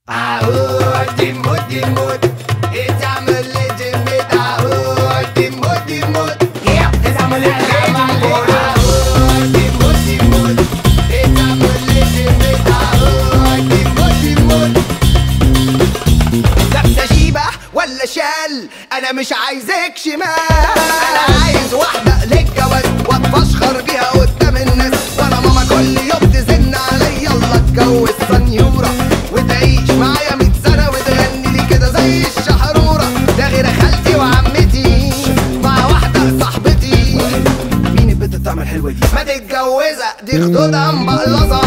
اهو ديمو ديمو اتعمل لي ديمي اهو ديمو ديمو اتعمل لي ديمو اهو ديمو ديمو اتعمل لي ديمي اهو ديمو ديمو لابسه شيبه ولا شال انا مش عايزك شمال انا عايز واحده للجواز واتفشخر بيها قدام الناس وانا ماما كل يوم تزن عليا يلا اتجوز سنيوره وتعيش معايا 100 سنه وتغني لي كده زي الشحروره ده غير خالتي وعمتي مع واحده صاحبتي مين البنت بتعمل حلوه دي ما تتجوزها دي خدودها مبقلظه